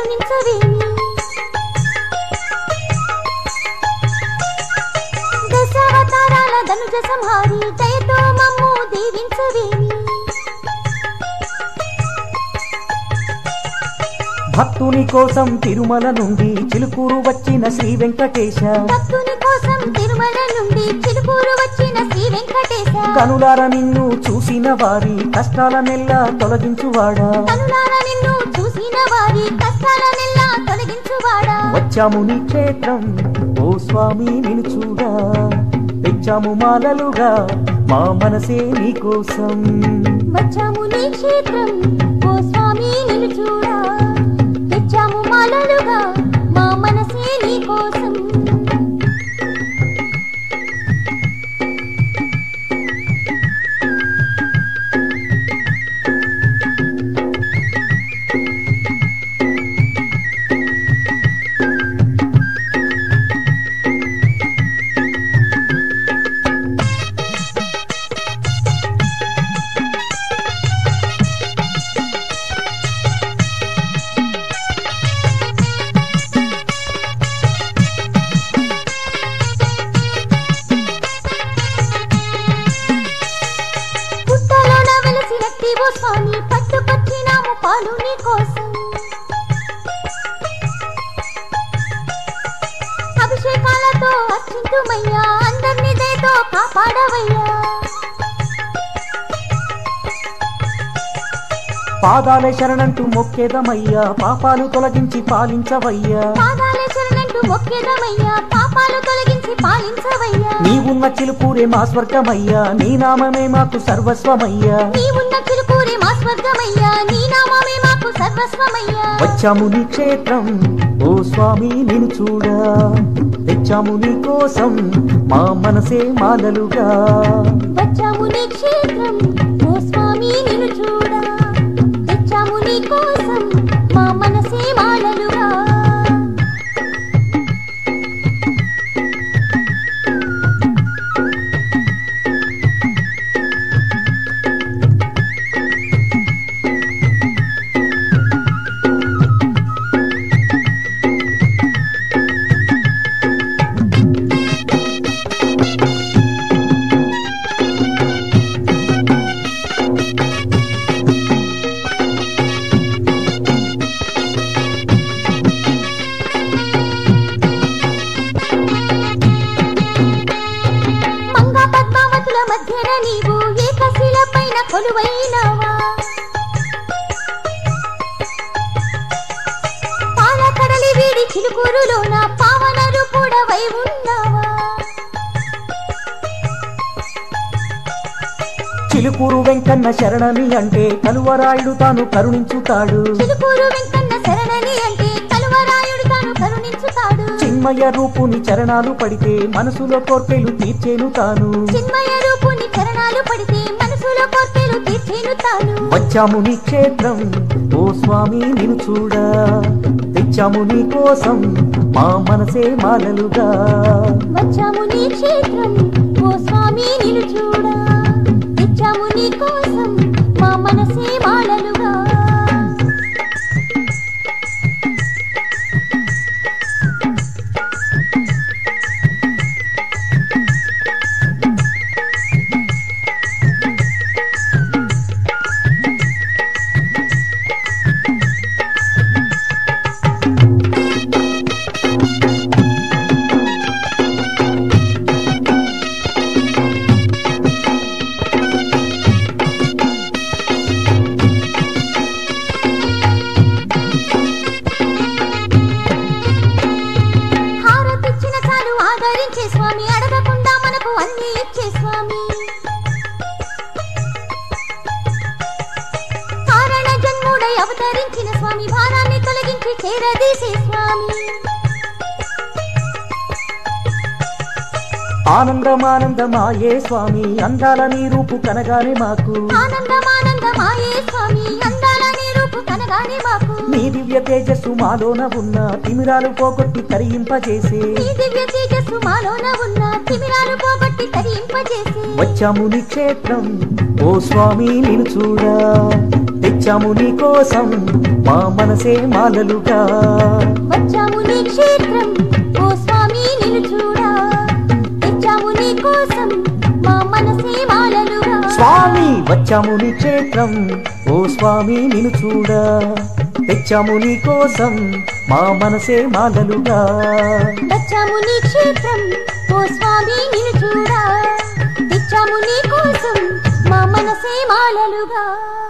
కరుణించవేమి దశావతారాల ధనుజ సంహారి దయతో మమ్ము దీవించవేమి భక్తుని కోసం తిరుమల నుండి చిలుకూరు వచ్చిన శ్రీ వెంకటేశ భక్తుని కోసం తిరుమల నుండి చిలుకూరు వచ్చిన శ్రీ వెంకటేశ కనులార నిన్ను చూసిన వారి కష్టాల నెల్ల తొలగించువాడా కనులార నిన్ను చూసిన వారి కష్టాలనెల్లా తొలగించువాడా వచ్చాము నీ క్షేత్రం ఓ స్వామి నిన్ను చూడా తెచ్చాము మాలలుగా మా మనసే నీ కోసం వచ్చాము నీ క్షేత్రం ఓ స్వామి నిన్ను చూడా తెచ్చాము మాలలుగా మా మనసే నీ కోసం పుట్టలోన వెలసినట్టి ఓ స్వామి పట్టుకొచ్చినాము పాలు నీ కోసం అభిషేకాలతో అర్చింతుమయ్యా అందరినీ దయతో కాపాడవయ్యా పాదాలే శరణంటూ మొక్కేదమయ్యా పాపాలు తొలగించి పాలించవయ్యా పాదాలే శరణంటూ మొక్కేదమయ్యా పాపాలు తొలగించి పాలించవయ్యా నీవున్న చిలుకూరే మా స్వర్గమయ్యా నీ నామమే మాకు సర్వస్వమయ్యా నీవున్న చిలుకూరే మా స్వర్గమయ్యా నీ నామమే మాకు సర్వస్వమయ్యా వచ్చాము నీ క్షేత్రం ఓ స్వామి నిన్ను చూడా తెచ్చాము నీ కోసం మా మనసే మాలలుగా వచ్చాము నీ క్షేత్రం ఓ స్వామి నిన్ను చూడా తెచ్చాము నీ కోసం మా మనసే మాలలుగా మంగా పద్మావతుల మధ్యన నీవు ఏకశిల పైన కొలువైనవా పాల కడలి వీడి చిలుకూరులోన పావనరు కూడా వై ఉన్నావా చిలుకూరు వెంకన్న శరణని అంటే కలువరాయుడు తాను కరుణించుతాడు చిలుకూరు వెంకన్న శరణని అంటే కలువరాయుడు తాను కరుణించుతాడు చిన్మయ రూపుని చరణాలు పడితే మనసులో కోర్కెలు తీర్చేను తాను చిన్మయ రూపుని చరణాలు పడితే మనసులో కోర్కెలు తీర్చేను తాను వచ్చాము నీ క్షేత్రం ఓ స్వామి నిన్ను చూడా తెచ్చాము నీ కోసం మా మనసే మాలలుగా వచ్చాము నీ క్షేత్రం ఓ స్వామి నిన్ను చూడా తెచ్చాము నీ కోసం మా మనసే మాలలుగా హారతిచ్చిన చాలు ఆదరించే స్వామి అడగకుండా మనకు అన్ని ఇచ్చే స్వామి కారణ జన్ముడై అవతరించిన స్వామి భారాన్ని తొలగించి చేరదీసే స్వామి ఆనందమానందమాయే స్వామి అందాల నీ రూపు కనగానే మాకు ఆనందమానందమాయే స్వామి అందాల నీ రూపు కనగానే మాకు నీ దివ్య తేజస్సు మాలోన ఉన్న తిమిరాలు పోగొట్టి తరింపజేసే నీ దివ్య తేజస్సు మాలోన ఉన్న తిమిరాలు పోగొట్టి తరింపజేసి వచ్చాము నీ క్షేత్రం ఓ స్వామి నిన్ను చూడా తెచ్చాము నీ కోసం మా మనసే మాలలుగా వచ్చాము నీ క్షేత్రం ఓ స్వామి నిన్ను చూడా తెచ్చాము నీ కోసం మా మనసే మాలలుగా స్వామి వచ్చాము నీ క్షేత్రం ఓ స్వామి నిన్ను చూడా తెచ్చాము నీ కోసం మా మనసే మాలలుగా వచ్చాము నీ క్షేత్రం ఓ స్వామి నిన్ను చూడా తెచ్చాము నీ కోసం మా మనసే మాలలుగా